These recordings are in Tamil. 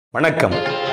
வணக்கம்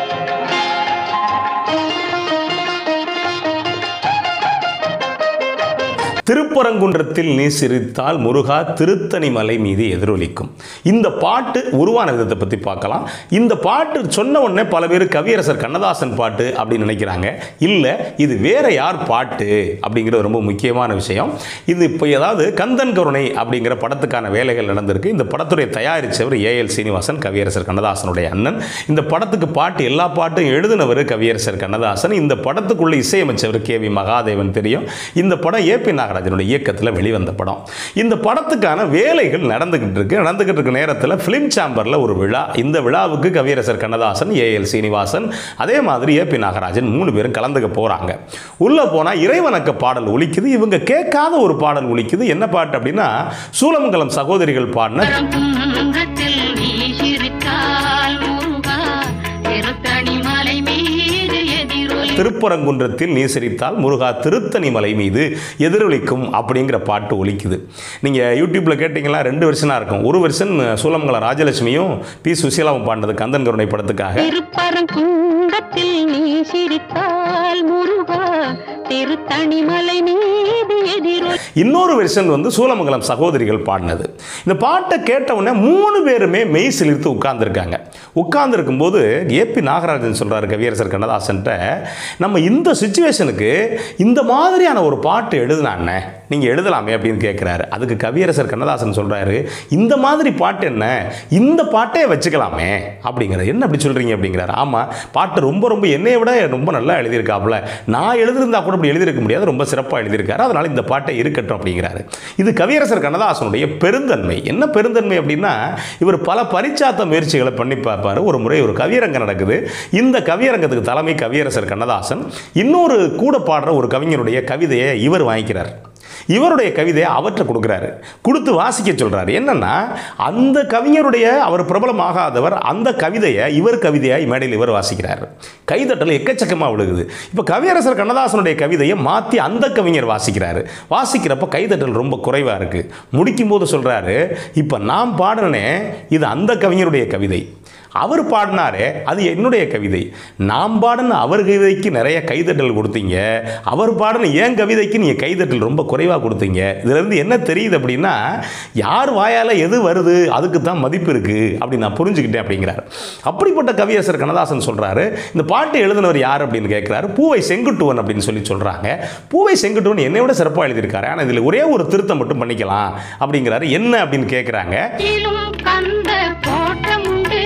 திருப்பரங்குன்றத்தில் நீ சிரித்தால் முருகா திருத்தணி மலை மீது எதிரொலிக்கும் இந்த பாட்டு உருவான விதத்தை பற்றி பார்க்கலாம் இந்த பாட்டு சொன்ன உடனே பல பேர் கவியரசர் கண்ணதாசன் பாட்டு அப்படின்னு நினைக்கிறாங்க இல்லை இது வேற யார் பாட்டு அப்படிங்கிறது ரொம்ப முக்கியமான விஷயம் இது இப்போ ஏதாவது கந்தன் கருணை அப்படிங்கிற படத்துக்கான வேலைகள் நடந்திருக்கு இந்த படத்துடைய தயாரித்தவர் ஏஎல் சீனிவாசன் கவியரசர் கண்ணதாசனுடைய அண்ணன் இந்த படத்துக்கு பாட்டு எல்லா பாட்டும் எழுதினவர் கவியரசர் கண்ணதாசன் இந்த படத்துக்குள்ள இசையமைச்சவர் கே வி மகாதேவன் தெரியும் இந்த படம் ஏபி நாகராஜனுடைய இயக்கத்தில் வெளிவந்த படம் இந்த படத்துக்கான வேலைகள் நடந்துகிட்டு இருக்கு நடந்துகிட்டு இருக்க நேரத்தில் ஃபிலிம் சாம்பரில் ஒரு விழா இந்த விழாவுக்கு கவியரசர் கண்ணதாசன் ஏஎல் சீனிவாசன் அதே மாதிரி ஏபி நாகராஜன் மூணு பேரும் கலந்துக்க போகிறாங்க உள்ளே போனால் இறைவணக்க பாடல் ஒலிக்குது இவங்க கேட்காத ஒரு பாடல் ஒலிக்குது என்ன பாட்டு அப்படின்னா சூலமங்கலம் சகோதரிகள் பாடின கருங்குன்றத்தில் நீ சிரித்தால் முருகா திருத்தணி மலை மீது எதிரொலி திருப்பரங்குன்றத்தில் நீ சிரித்தால் முருகா திருத்தணி மலை மீது எதிரொலிக்கும் அப்படிங்கிற பாட்டு ஒலிக்குது நீங்கள் யூடியூப்பில் கேட்டிங்கன்னா ரெண்டு வெர்ஷனாக இருக்கும் ஒரு வெர்ஷன் சூலமங்கலம் ராஜலட்சுமியும் பி சுசீலாவும் பாடினது கந்தன் கருணை படத்துக்காக திருப்பரங்குன்றத்தில் நீ சிரித்தால் முருகா திருத்தணி மலை மீது எதிரொலி இன்னொரு வெர்ஷன் வந்து சூலமங்கலம் சகோதரிகள் பாடினது இந்த பாட்டை கேட்ட உடனே மூணு பேருமே மெய் சிலிர்த்து உட்கார்ந்துருக்காங்க உட்கார்ந்துருக்கும் போது ஏபி நாகராஜன் சொல்கிறாரு கவியரசர் கண்ணதாசன்ட்ட நம்ம இந்த சுச்சுவேஷனுக்கு இந்த மாதிரியான ஒரு பாட்டு எழுதுனாண்ணே நீங்கள் எழுதலாமே அப்படின்னு கேட்குறாரு அதுக்கு கவியரசர் கண்ணதாசன் சொல்கிறாரு இந்த மாதிரி பாட்டு என்ன இந்த பாட்டே வச்சுக்கலாமே அப்படிங்கிறார் என்ன அப்படி சொல்கிறீங்க அப்படிங்கிறாரு ஆமாம் பாட்டு ரொம்ப ரொம்ப என்னைய விட ரொம்ப நல்லா எழுதியிருக்காப்புல நான் எழுதியிருந்தா கூட இப்படி எழுதியிருக்க முடியாது ரொம்ப சிறப்பாக எழுதியிருக்காரு அதனால் இந்த பாட்டை இருக்கட்டும் அப்படிங்கிறாரு இது கவியரசர் கண்ணதாசனுடைய பெருந்தன்மை என்ன பெருந்தன்மை அப்படின்னா இவர் பல பரிச்சாத்த முயற்சிகளை பண்ணி பார்ப்பார் ஒரு முறை ஒரு கவியரங்கம் நடக்குது இந்த கவியரங்கத்துக்கு தலைமை கவியரசர் கண்ணதாசன் இன்னொரு கூட பாடுற ஒரு கவிஞருடைய கவிதையை இவர் வாங்கிக்கிறார் இவருடைய கவிதையை அவற்றை கொடுக்குறாரு கொடுத்து வாசிக்க சொல்றாரு என்னன்னா அந்த கவிஞருடைய அவர் பிரபலமாகாதவர் அந்த கவிதையை இவர் கவிதையாய் மேடையில் இவர் வாசிக்கிறார் கைதட்டல் எக்கச்சக்கமாக விழுகுது இப்போ கவியரசர் கண்ணதாசனுடைய கவிதையை மாற்றி அந்த கவிஞர் வாசிக்கிறாரு வாசிக்கிறப்ப கைதட்டல் ரொம்ப குறைவாக இருக்குது முடிக்கும்போது சொல்கிறாரு இப்போ நான் பாடுனே இது அந்த கவிஞருடைய கவிதை அவர் பாடினாரே அது என்னுடைய கவிதை நாம் பாடின அவர் கவிதைக்கு நிறைய கைதட்டல் கொடுத்தீங்க அவர் பாடின என் கவிதைக்கு நீங்கள் கைதட்டல் ரொம்ப குறைவாக கொடுத்தீங்க இதுலேருந்து என்ன தெரியுது அப்படின்னா யார் வாயால் எது வருது அதுக்கு தான் மதிப்பு இருக்குது அப்படி நான் புரிஞ்சுக்கிட்டேன் அப்படிங்கிறார் அப்படிப்பட்ட கவியரசர் கண்ணதாசன் சொல்கிறாரு இந்த பாட்டு எழுதினவர் யார் அப்படின்னு கேட்குறாரு பூவை செங்குட்டுவன் அப்படின்னு சொல்லி சொல்கிறாங்க பூவை செங்குட்டுவன் என்னை விட சிறப்பாக எழுதியிருக்காரு ஆனால் இதில் ஒரே ஒரு திருத்தம் மட்டும் பண்ணிக்கலாம் அப்படிங்கிறாரு என்ன அப்படின்னு கேட்குறாங்க இலும் கந்த கோட்டமுண்டு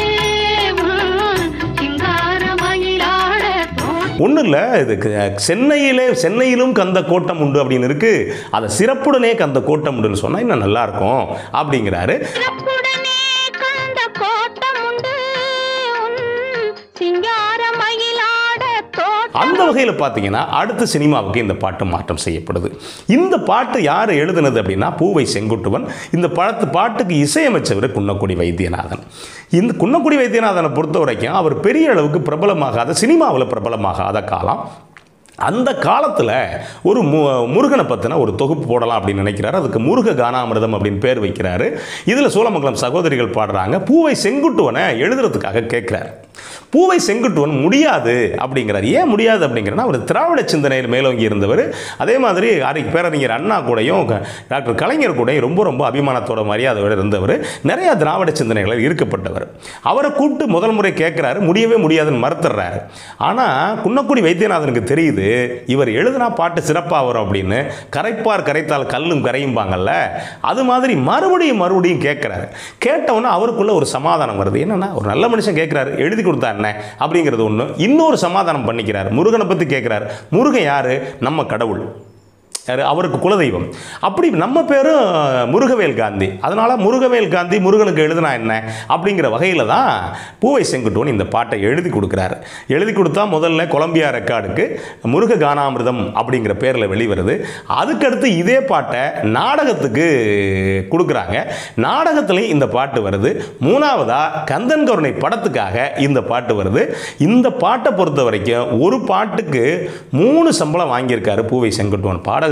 உன் சிங்கார மயிலாட தோட்டம் ஒன்றும் இல்லை இது க- சென்னையிலே சென்னையிலும் கந்த கோட்டம் உண்டு அப்படின்னு இருக்கு அதை சிறப்புடனே கந்த கோட்டம் உண்டுன்னு சொன்னால் இன்னும் நல்லா இருக்கும் அப்படிங்கிறாரு சிறப்புடனே கந்த கோட்டமுண்டு உன் சிங்கார மயிலாட தோட்டம் அந்த வகையில் பார்த்தீங்கன்னா அடுத்த சினிமாவுக்கு இந்த பாட்டு மாற்றம் செய்யப்படுது இந்த பாட்டு யார் எழுதுனது அப்படின்னா பூவை செங்குட்டுவன் இந்த படத்து பாட்டுக்கு இசையமைச்சவர் குன்னக்குடி வைத்தியநாதன் இந்த குன்னக்குடி வைத்தியநாதனை பொறுத்த வரைக்கும் அவர் பெரிய அளவுக்கு பிரபலமாகாத சினிமாவில் பிரபலமாகாத காலம் அந்த காலத்தில் ஒரு மு முருகனை பற்றின ஒரு தொகுப்பு போடலாம் அப்படின்னு நினைக்கிறாரு அதுக்கு முருக கானாமிரதம் அப்படின்னு பேர் வைக்கிறாரு இதில் சோழமங்கலம் சகோதரிகள் பாடுறாங்க பூவை செங்குட்டுவனை எழுதுறதுக்காக கேட்குறாரு பூவை செங்குட்டுவன் முடியாது அப்படிங்கிறார் ஏன் முடியாது அப்படிங்கிறனா அவர் திராவிட சிந்தனையில் மேலோங்கி இருந்தவர் அதே மாதிரி அன்றைக்கு பேரறிஞர் அண்ணா கூடயும் க- டாக்டர் கலைஞர் கூடயும் ரொம்ப ரொம்ப அபிமானத்தோட மரியாதையோடு இருந்தவர் நிறைய திராவிட சிந்தனைகளில் ஈர்க்கப்பட்டவர் அவரை கூப்பிட்டு முதல் முறை கேட்குறாரு முடியவே முடியாதுன்னு மறுத்துறாரு ஆனால் குன்னக்குடி வைத்தியநாதனுக்கு தெரியுது இவர் எழுதுனா பாட்டு சிறப்பாக வரும் அப்படின்னு கரைப்பார் கரைத்தால் கல்லும் கரையும்பாங்கல்ல அது மாதிரி மறுபடியும் மறுபடியும் கேட்குறாரு கேட்டவுடனே அவருக்குள்ள ஒரு சமாதானம் வருது என்னன்னா ஒரு நல்ல மனுஷன் கேட்குறாரு எழுதி கொடுத்தா என்ன அப்படிங்கிறது ஒன்று இன்னொரு சமாதானம் பண்ணிக்கிறார் முருகனை பற்றி கேட்குறாரு முருகன் யாரு நம்ம கடவுள் யாரு? அவருக்கு குலதெய்வம் அப்படி நம்ம பேரும் முருகவேல் காந்தி அதனால் முருகவேல் காந்தி முருகனுக்கு எழுதுனா என்ன அப்படிங்கிற வகையில் தான் பூவை செங்குட்டுவன் இந்த பாட்டை எழுதி கொடுக்குறாரு எழுதி கொடுத்தா முதல்ல கொலம்பியா ரெக்கார்டுக்கு முருக கானாமிர்தம் அப்படிங்கிற பேரில் வெளிவருது அதுக்கடுத்து இதே பாட்டை நாடகத்துக்கு கொடுக்குறாங்க நாடகத்துலேயும் இந்த பாட்டு வருது மூணாவதாக கந்தன் கருணை படத்துக்காக இந்த பாட்டு வருது இந்த பாட்டை பொறுத்த வரைக்கும் ஒரு பாட்டுக்கு மூணு சம்பளம் வாங்கியிருக்காரு பூவை செங்குட்டுவன் பாடகர்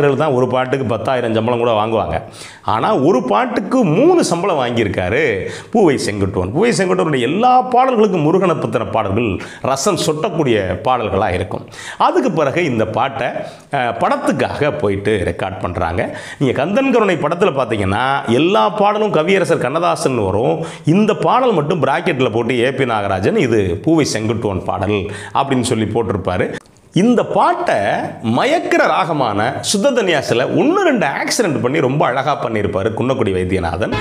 பாடகர்கள் தான் ஒரு பாட்டுக்கு பத்தாயிரம் சம்பளம் கூட வாங்குவாங்க ஆனால் ஒரு பாட்டுக்கு மூணு சம்பளம் வாங்கியிருக்காரு பூவை செங்குட்டுவன் பூவை செங்குட்டுவனுடைய எல்லா பாடல்களுக்கும் முருகனை பற்றின பாடல்கள் ரசம் சொட்டக்கூடிய பாடல்களாக இருக்கும் அதுக்கு பிறகு இந்த பாட்டை அஹ், படத்துக்காக போயிட்டு ரெக்கார்ட் பண்ணுறாங்க நீங்கள் கந்தன் கருணை படத்தில் பார்த்தீங்கன்னா எல்லா பாடலும் கவியரசர் கண்ணதாசன் வரும் இந்த பாடல் மட்டும் பிராக்கெட்டில் போட்டு ஏபி நாகராஜன் இது பூவை செங்குட்டுவன் பாடல் அப்படின்னு சொல்லி போட்டிருப்பாரு இந்த பாட்டை மயக்கிற ராகமான சுத்ததன்யாசில் ஒன்று ரெண்டு ஆக்சிடென்ட் பண்ணி ரொம்ப அழகாக பண்ணியிருப்பார் குன்னக்குடி வைத்தியநாதன்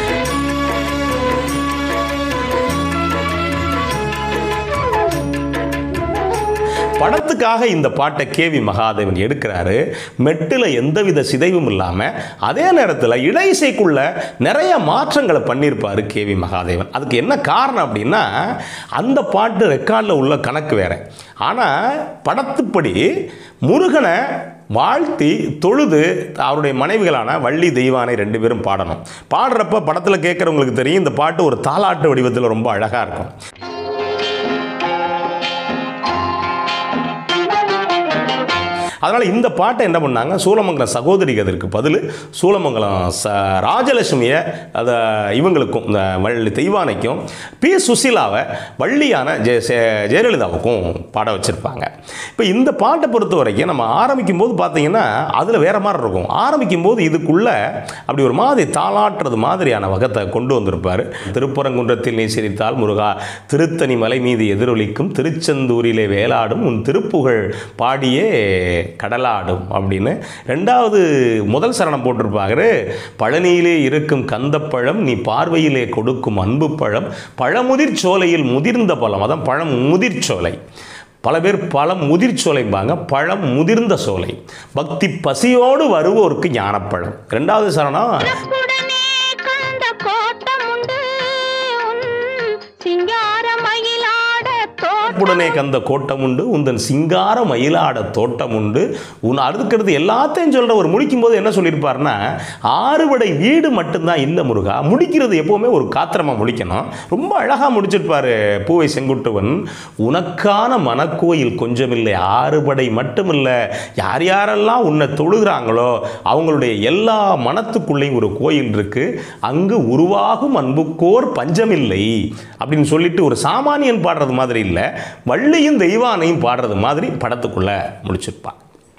படத்துக்காக இந்த பாட்டை கேவி மகாதேவன் எடுக்கிறாரு மெட்டில் எந்தவித சிதைவும் இல்லாமல் அதே நேரத்தில் இடைசைக்குள்ள நிறைய மாற்றங்களை பண்ணியிருப்பார் கேவி மகாதேவன் அதுக்கு என்ன காரணம் அப்படின்னா அந்த பாட்டு ரெக்கார்டில் உள்ள கணக்கு வேற ஆனால் படத்துப்படி முருகனை வாழ்த்தி தொழுது அவருடைய மனைவிகளான வள்ளி தெய்வானை ரெண்டு பேரும் பாடணும் பாடுறப்ப படத்தில் கேட்குறவங்களுக்கு தெரியும் இந்த பாட்டு ஒரு தாலாட்டு வடிவத்தில் ரொம்ப அழகாக இருக்கும் அதனால் இந்த பாட்டை என்ன பண்ணாங்க சூலமங்கலம் சகோதரிக்கு அதற்கு பதில் சூலமங்கலம் ச ராஜலட்சுமியை அதை இவங்களுக்கும் இந்த வள்ளி தெய்வானைக்கும் பி சுசீலாவை வள்ளியான ஜெய ஜெ- ஜெயலலிதாவுக்கும் பாட வச்சுருப்பாங்க இப்போ இந்த பாட்டை பொறுத்த வரைக்கும் நம்ம ஆரம்பிக்கும் போது பார்த்தீங்கன்னா அதில் வேற மாதிரி இருக்கும் ஆரம்பிக்கும் போது இதுக்குள்ளே அப்படி ஒரு மாதிரி தாளாட்டுறது மாதிரியான வகத்தை கொண்டு வந்திருப்பார் திருப்பரங்குன்றத்தில் நீ சிரித்தால் முருகா திருத்தணி மலை மீது எதிரொலிக்கும் திருச்செந்தூரிலே வேலாடும் உன் திருப்புகழ் பாடியே கடலாடும் அப்படின்னு ரெண்டாவது முதல் சரணம் போட்டிருப்பாரு பழனியிலே இருக்கும் கந்தப்பழம் நீ பார்வையிலே கொடுக்கும் அன்பு பழம் பழமுதிர் சோலையில் முதிர்ந்த பழம் அதான் பழம் முதிர் சோலை பல பேர் பழம் முதிர் சோலைம்பாங்க பழம் முதிர்ந்த சோலை பக்தி பசியோடு வருவோருக்கு ஞானப்பழம் ரெண்டாவது சரணம் உடனே கந்த கோட்டம் உண்டு உன் சிங்கார மயிலாட தோட்டம் உடனே கந்த கோட்டம் உண்டு உந்தன் சிங்கார மயிலாட தோட்டம் உண்டு உன் அதுக்கடுத்து எல்லாத்தையும் சொல்ற ஒரு முடிக்கும் போது என்ன சொல்லியிருப்பாருன்னா ஆறுபடை வீடு மட்டும்தான் இல்லை முருகா முடிக்கிறது எப்பவுமே ஒரு காத்திரமா முடிக்கணும் ரொம்ப அழகா முடிச்சிருப்பாரு பூவை செங்குட்டுவன் உனக்கான மனக்கோயில் கொஞ்சமில்லை ஆறுபடை மட்டுமில்லை யார் யாரெல்லாம் உன்னை தொழுகிறாங்களோ அவங்களுடைய எல்லா மனத்துக்குள்ளேயும் ஒரு கோயில் இருக்கு அங்கு உருவாகும் அன்புக்கோர் பஞ்சமில்லை அப்படின்னு சொல்லிட்டு ஒரு சாமானியன் பாடுறது மாதிரி இல்லை வள்ளியும் தெய்வானையும் பாடுறது மாதிரி படத்துக்குள்ள முடிச்சிருப்பான்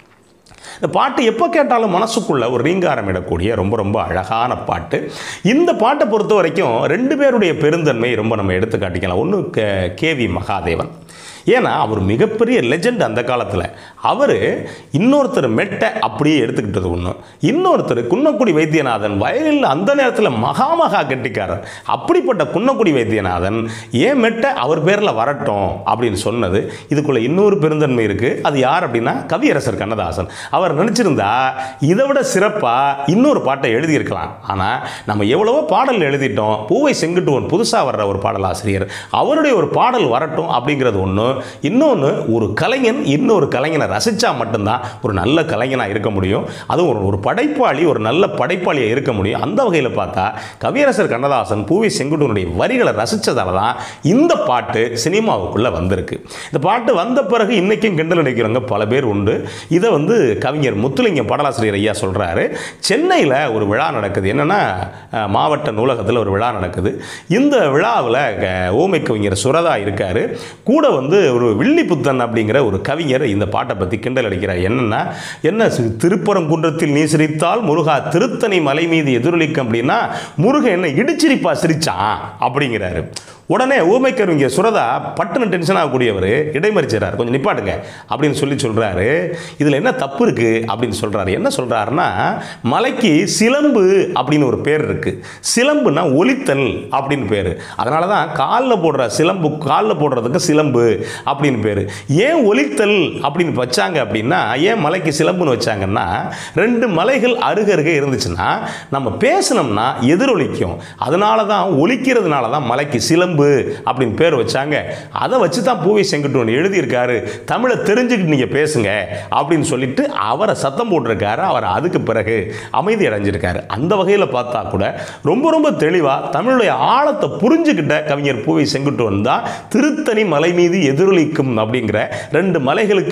இந்த பாட்டு எப்போ கேட்டாலும் மனசுக்குள்ள ஒரு ரீங்காரம் இடக்கூடிய ரொம்ப ரொம்ப அழகான பாட்டு இந்த பாட்டை பொறுத்த வரைக்கும் ரெண்டு பேருடைய பெருந்தன்மை ரொம்ப நம்ம எடுத்து காட்டிக்கலாம் ஒன்று கேவி மகாதேவன் ஏன்னா அவர் மிகப்பெரிய லெஜெண்ட் அந்த காலத்தில் அவர் இன்னொருத்தர் மெட்டை அப்படியே எடுத்துக்கிட்டது ஒன்று இன்னொருத்தர் குன்னக்குடி வைத்தியநாதன் வயலில் அந்த நேரத்தில் மகா மகா கெட்டிக்காரர் அப்படிப்பட்ட குன்னக்குடி வைத்தியநாதன் ஏன் மெட்டை அவர் பேரில் வரட்டும் அப்படின்னு சொன்னது இதுக்குள்ள இன்னொரு பெருந்தன்மை இருக்குது அது யார் அப்படின்னா கவியரசர் கண்ணதாசன் அவர் நினச்சிருந்தா இதை விட சிறப்பாக இன்னொரு பாட்டை எழுதியிருக்கலாம் ஆனால் நம்ம எவ்வளவோ பாடல் எழுதிட்டோம் பூவை செங்குட்டுவன் புதுசாக வர்ற ஒரு பாடலாசிரியர் அவருடைய ஒரு பாடல் வரட்டும் அப்படிங்கிறது ஒன்று இன்னொன்று ஒரு கலைஞன் இன்னொரு கலைஞனை ரசித்தா மட்டும்தான் ஒரு நல்ல கலைஞனாக இருக்க முடியும் அதுவும் ஒரு ஒரு படைப்பாளி ஒரு நல்ல படைப்பாளியாக இருக்க முடியும் அந்த வகையில் பார்த்தா கவியரசர் கண்ணதாசன் பூவி செங்குட்டுவனுடைய வரிகளை ரசித்ததால தான் இந்த பாட்டு சினிமாவுக்குள்ளே வந்திருக்கு இந்த பாட்டு வந்த பிறகு இன்றைக்கும் கிண்டல் அடிக்கிறவங்க பல பேர் உண்டு இதை வந்து கவிஞர் முத்துலிங்கம் பாடலாசிரியர் ஐயா சொல்கிறாரு சென்னையில் ஒரு விழா நடக்குது என்னென்னா அஹ், மாவட்ட நூலகத்தில் ஒரு விழா நடக்குது இந்த விழாவில் ஓமை கவிஞர் சுரதா இருக்கார் கூட வந்து ஒரு வில்லிபுத்தன் அப்படிங்கிற ஒரு கவிஞர் இந்த பாட்டை பற்றி கிண்டல் அடிக்கிறார் என்னென்னா என்ன சி- திருப்பரங்குன்றத்தில் நீ சிரித்தால் முருகா திருத்தணி மலை மீது எதிரொலிக்கும் அப்படின்னா முருகன் என்ன இடிச்சிரிப்பா சிரிச்சான் அப்படிங்கிறாரு உடனே ஊமை கவிஞர் சுரதா பட்டுன்னு டென்ஷன் ஆகக்கூடியவர் இடைமறிச்சிடறார் கொஞ்சம் நிப்பாட்டுங்க அப்படின்னு சொல்லி சொல்கிறாரு இதில் என்ன தப்பு இருக்குது அப்படின்னு சொல்கிறாரு என்ன சொல்கிறாருன்னா மலைக்கு சிலம்பு அப்படின்னு ஒரு பேர் இருக்குது சிலம்புனா ஒலித்தல் அப்படின்னு பேர் அதனால தான் காலில் போடுற சிலம்பு காலில் போடுறதுக்கு சிலம்பு அப்படின்னு பேர் ஏன் ஒலித்தல் அப்படின்னு வச்சாங்க அப்படின்னா ஏன் மலைக்கு சிலம்புன்னு வச்சாங்கன்னா ரெண்டு மலைகள் அருகருகே இருந்துச்சுன்னா நம்ம பேசினோம்னா எதிரொலிக்கும் அதனால தான் ஒலிக்கிறதுனால தான் மலைக்கு சிலம்பு அப்படின்னு பேர் வச்சாங்க அதை வச்சு தான் பூவை செங்குட்டுவன் எழுதியிருக்காரு தமிழை தெரிஞ்சுக்கிட்டு நீங்கள் பேசுங்க அப்படின்னு சொல்லிட்டு அவரை சத்தம் போட்டிருக்காரு அவர் அதுக்கு பிறகு அமைதி அடைஞ்சிருக்காரு அந்த வகையில் பார்த்தா கூட ரொம்ப ரொம்ப தெளிவாக தமிழுடைய ஆழத்தை புரிஞ்சுக்கிட்ட கவிஞர் பூவை செங்குட்டுவன் தான் திருத்தணி மலை மீது எதிரொலிக்கும் அப்படிங்கிற ரெண்டு மலைகளுக்கு இடையில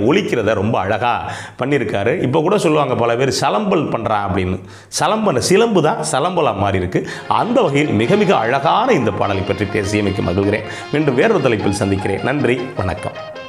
ஒலிக்கிறத ரொம்ப அழகாக பண்ணியிருக்காரு இப்போ கூட சொல்லுவாங்க பல பேர் சலம்பல் பண்ணுறான் அப்படின்னு சலம்பன சிலம்பு தான் சலம்பலாக மாறி இருக்கு அந்த வகையில் மிக மிக அழகான இந்த பாடலை பற்றி பேசியமைக்கு மகிழ்கிறேன் மீண்டும் வேறொரு தலைப்பில் சந்திக்கிறேன் நன்றி வணக்கம்